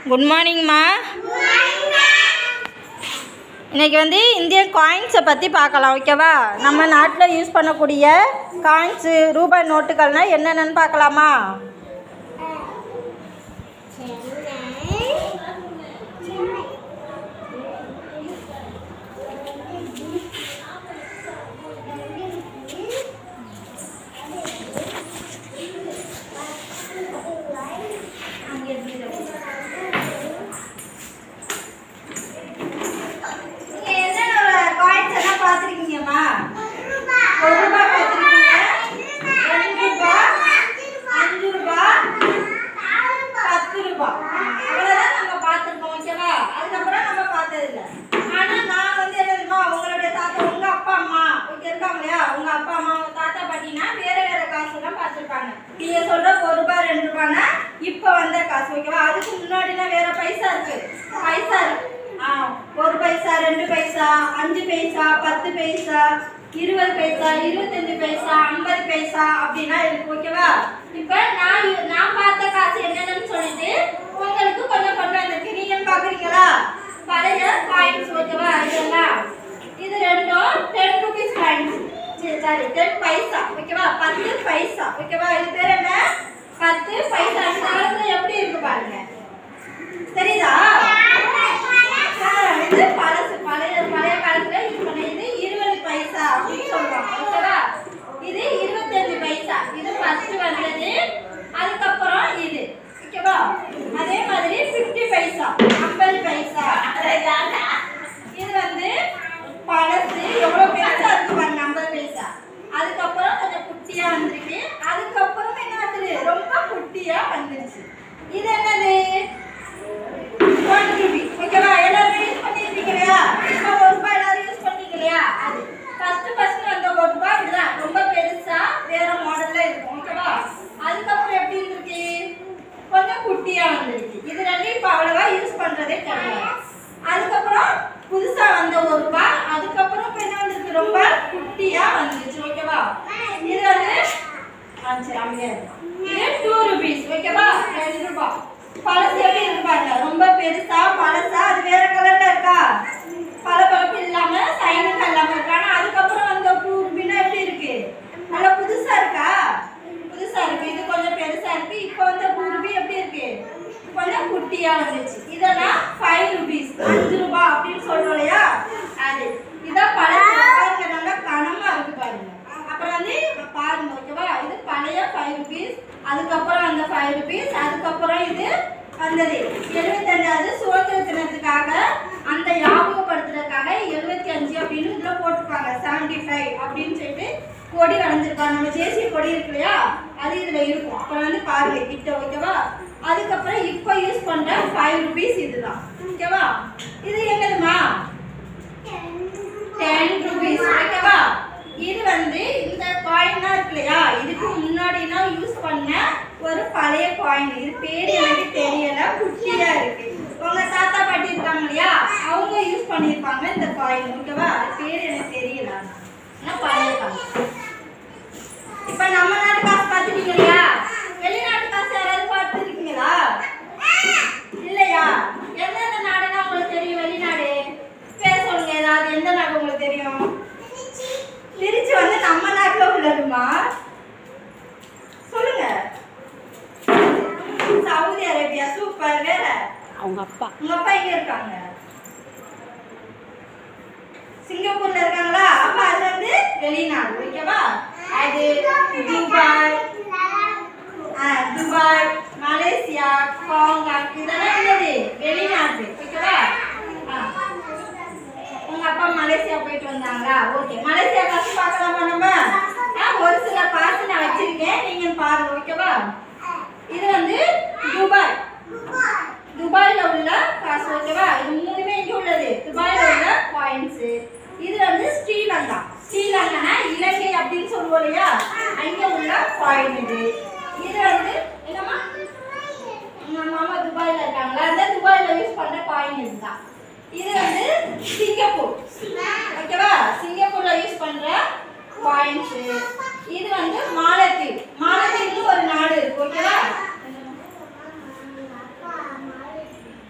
Good மார்னிங்மா இன்னைக்கு வந்து Indian காயின்ஸை பற்றி பார்க்கலாம் ஓகேவா நம்ம நாட்டில் யூஸ் பண்ணக்கூடிய காயின்ஸு ரூபாய் நோட்டுகள்னால் என்னென்னு பார்க்கலாமா நீங்கள் என்னென்ன காயின்ஸ் எல்லாம் பார்த்துருக்கீங்கம்மா ஒரு ரூபாய் பார்த்துருக்கீங்க ரெண்டு ரூபாய் அஞ்சு ரூபாய் பத்து ரூபாய் அவ்வளோதான் நம்ம பார்த்துருக்கோம் ஓகேவா அதுக்கப்புறம் நம்ம பார்த்ததில்ல ஆனால் நான் வந்து என்ன தெரியுமா உங்களுடைய தாத்தா உங்கள் அப்பா அம்மா இங்கே இருக்காங்க இல்லையா உங்கள் அப்பா அம்மா உங்கள் தாத்தா பாட்டினா வேற வேற காசுலாம் பார்த்துருப்பாங்க நீங்கள் சொல்கிற ஒரு ரூபாய் ரெண்டு ரூபாய்னா இப்போ வந்த காசு ஓகேவா அதுக்கு முன்னாடிலாம் வேற பைசா இருக்கு பைசா இருக்கு ஆ ஒரு பைசா ரெண்டு பைசா அஞ்சு பைசா பத்து பைசா இருபது பைசா இருபத்தஞ்சு பைசா ஐம்பது பைசா அப்படின்னா இருக்கு ஓகேவா இப்போ நான் யு- நான் பார்த்த காசு என்னென்னு சொல்லிட்டு உங்களுக்கு கொஞ்சம் கொண்டு வந்திருக்கு நீங்க பாக்குறீங்களா பழைய காயின்ஸ் ஓகேவா இதெல்லாம் இது ரெண்டும் ten rupees coins sorry ten paisa ஓகேவா பத்து பைசா ஓகேவா இது பேர் என்ன பத்து பைசா அந்த காலத்துல எப்படி இருக்கு பாருங்க தெரியுதா ஆ, இது பழசு பழைய பழைய காலத்துல யூஸ் பண்ண இது இருபது பைசா அப்படின்னு சொல்லுவாங்க ஓகேவா இது இருபத்தஞ்சு பைசா இது ஃபர்ஸ்ட் வந்தது அதுக்கப்புறம் இது ஓகேவா அதே மாதிரி 50 பைசா ஐம்பது பைசா இது வந்து பழசு எவ்வளவு பெருசா இருக்கு பாருங்க ஐம்பது பைசா அதுக்கப்புறம் கொஞ்சம் குட்டியா வந்திருக்கு அதுக்கப்புறம் என்ன வந்தது ரொம்ப குட்டியா வந்துருச்சு இது என்னது ஒன் ருபி ஓகேவா எல்லாரும் யூஸ் பண்ணிருப்பீங்க இல்லையா இப்போ ஒரு ரூபாய் எல்லாரும் யூஸ் பண்ணீங்க இல்லையா அது ஃபர்ஸ்ட் ஃபர்ஸ்ட் அந்த ஒரு ரூபாய் இப்படிதான் ரொம்ப பெருசா வேற மாடல்ல இருக்கும் ஓகேவா அதுக்கப்புறம் எப்படி இருந்திருக்கு கொஞ்சம் குட்டியா வந்துருக்கு இது ரெண்டும் இப்போ அவ்வளவா யூஸ் பண்றதே கிடையாது அதுக்கப்புறம் புதுசா வந்த ஒரு ரூபாய் அதுக்கப்புறம் இப்போ என்ன வந்திருக்கு ரொம்ப குட்டியா வந்துருச்சு ஓகேவா இது வந்து ஆ, சரி, அமைதியா இரு. இது டூ ருபீஸ் ஓகேவா ரெண்டு ரூபாய் பழசு எப்படி இருக்கு பாருங்க ரொம்ப பெருசா பழசா அது வேற கலர்ல இருக்கா பளபளப்பு இல்லாம சைனிங் இல்லாம இருக்கு ஆனா அதுக்கப்புறம் அந்த டூ ருபினா எப்படி இருக்கு நல்லா புதுசா இருக்கா புதுசா இருக்கு இது கொஞ்சம் பெருசா இருக்கு இப்போ வந்து டூ ருபி எப்படி இருக்கு கொஞ்சம் குட்டியா வந்துச்சு இதெல்லாம் ஃபைவ் ருபீஸ் அஞ்சு ரூபாய் அப்படின்னு சொல்றோம் இல்லையா அது இதான் பழசு பாருங்க நல்லா கனமா இருக்கு பாருங்க அப்புறம் வந்து பாருங்க ஓகேவா இது பழைய ஃபைவ் ருபீஸ் அதுக்கப்புறம் அந்த ஃபைவ் ருபீஸ் அதுக்கப்புறம் இது வந்தது எழுபத்தஞ்சாவது சுதந்திர தினத்துக்காக அந்த ஞாபகப்படுத்துறதுக்காக எழுபத்தி அஞ்சு அப்படின்னு இதுல போட்டிருப்பாங்க செவன்டி ஃபைவ் அப்படின்னு சொல்லிட்டு கொடி வரைஞ்சிருப்பாங்க நம்ம தேசிய கொடி இருக்கு இல்லையா அது இதுல இருக்கும் அப்புறம் வந்து பாருங்க கிட்ட ஓகேவா அதுக்கப்புறம் இப்போ யூஸ் பண்ற ஃபைவ் ருபீஸ் இதுதான் ஓகேவா இது எங்கதுமா டென் ருபீஸ் ஓகேவா இது வந்து இந்த காயினா இருக்கு இல்லையா இதுக்கு முன்னாடினா யூஸ் பண்ண ஒரு பழைய காயின் இது பேர் எனக்கு தெரியல குட்டியா இருக்கு உங்க தாத்தா பாட்டி இருக்காங்க இல்லையா அவங்க யூஸ் பண்ணியிருப்பாங்க இந்த காயின் ஓகேவா அது பேர் எனக்கு தெரியல ஆனா பழைய காயின் இப்ப நம்ம நாட்டு காசு பார்த்துட்டீங்க இல்லையா வெளிநாட்டு காசு யாராவது பார்த்துருக்கீங்களா இல்லையா எந்தெந்த நாடுனா உங்களுக்கு தெரியும் வெளிநாடு பேர் சொல்லுங்க ஏதாவது எந்த நாடு உங்களுக்கு தெரியும் திருச்சி வந்து நம்ம நாட்டுல உள்ளதுமா சொல்லுங்க சவுதி அரேபியா சூப்பர் வேற அவங்க அப்பா உங்க அப்பா எங்க இருக்காங்க சிங்கப்பூர்ல இருக்காங்களா அப்ப அது வந்து வெளிநாடு ஓகேவா அது துபாய் ஆ, துபாய் மலேசியா ஹாங்காங் இதெல்லாம் என்னது வெளிநாடு ஓகேவா ஆ. உங்க அப்பா மலேசியா போயிட்டு வந்தாங்களா ஓகே மலேசியா காசு பார்க்கலாமா நம்ம ஆ, ஒரு சில காசு நான் வச்சிருக்கேன் நீங்க பாருங்க ஓகேவா இது வந்து துபாய் துபாயில உள்ள காசு ஓகேவா இது மூணுமே எங்க உள்ளது துபாயில உள்ள காயின்ஸ் இது வந்து ஸ்ரீலங்கா ஸ்ரீலங்கானா இலங்கை அப்படின்னு சொல்லுவோம் இல்லையா அங்க உள்ள காயின் இது இது வந்து என்னம்மா உங்க மாமா துபாயில இருக்காங்களா அந்த துபாயில யூஸ் பண்ற காயின் இதுதான் இது வந்து சிங்கப்பூர் ஓகேவா சிங்கப்பூர்ல யூஸ் பண்ற காயின்ஸ் இது வந்து மாலத்தீவு மாலத்தீவுன்னு ஒரு நாடு இருக்கு ஓகேவா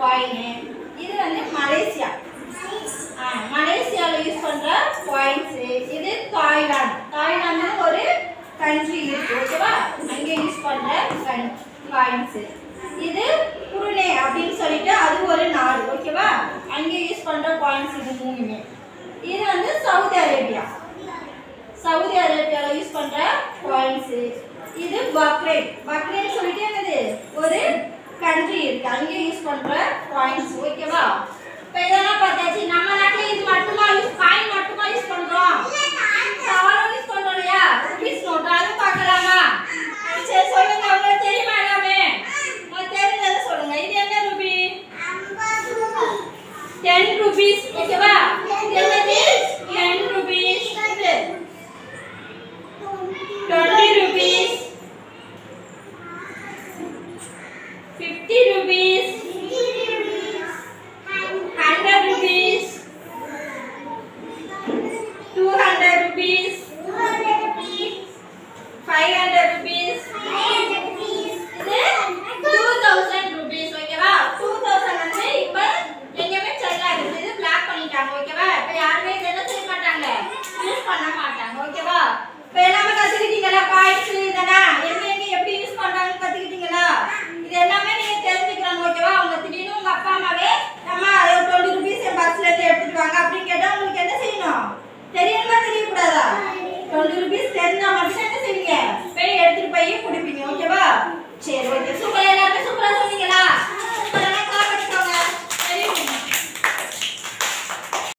காயின் இது வந்து மலேசியா ஆ, மலேசியால யூஸ் பண்ற காயின்ஸ் இது தாய்லாந்து தாய்லாந்து ஒரு கண்ட்ரி இருக்கு ஓகேவா அங்க யூஸ் பண்ற காயின்ஸ் இது புருனே அப்படின்னு சொல்லிட்டு அது ஒரு நாடு ஓகேவா அங்க யூஸ் பண்ற காயின்ஸ் இது மூணுமே இது வந்து சவுதி அரேபியா சவுதி அரேபியால யூஸ் பண்ற காயின்ஸ் இது பக்ரைன் பக்ரைன் சொல்லிட்டு என்னது ஒரு கண்ட்ரி இருக்கு அங்கே யூஸ் பண்ற காயின்ஸ் ஓகேவா இப்போ இதெல்லாம் பார்த்தாச்சு நம்ம நாட்டில் இது மட்டுமா யூஸ் காயின் மட்டுமா யூஸ் பண்றோம் சாலும் யூஸ் பண்றோம் இல்லையா ருபீஸ் நோட் அது பார்க்கலாமா சரி சொல்லுங்க உங்களுக்கு தெரியுமா எல்லாமே உங்களுக்கு தெரிஞ்சதை சொல்லுங்க இது என்ன ரூபி டென் ருபீஸ் ஓகேவா இது என்னது டென் ருபீஸ் இது twenty rupees fifty rupees hundred rupees two hundred rupees five hundred rupees இது டூ தௌசண்ட் ருபீஸ் ஓகேவா டூ தௌசண்ட் வந்து இப்போ எங்கேயுமே செல் ஆகுது இது பிளாக் பண்ணிட்டாங்க ஓகேவா இப்போ யாருமே இதை என்ன செய்ய மாட்டாங்க யூஸ் பண்ண மாட்டாங்க ஓகேவா இப்போ எல்லாமே கற்றுக்கிட்டீங்களா காயின்ஸ் இதெல்லாம் எங்க எங்க எப்படி யூஸ் பண்றாங்கன்னு கற்றுக்கிட்டீங்களா இது எல்லாமே நீங்க தெரிஞ்சுக்கணும் ஓகேவா அவங்க திடீர்னு உங்க அப்பா அம்மாவே அம்மா டுவெண்ட்டி ருபீஸ் என் பஸ்ல இருந்து எடுத்துட்டு வாங்க அப்படின்னு கேட்டா உங்களுக்கு என்ன செய்யணும் தெரியணுமா தெரியக்கூடாதா டுவெண்ட்டி ருபீஸ் தெரிஞ்சா மட்டும் என்ன செய்வீங்க போய் எடுத்துட்டு போய் கொடுப்பீங்க ஓகேவா சரி ஓகே சூப்பரா எல்லாருமே சூப்பரா சொன்னீங்களா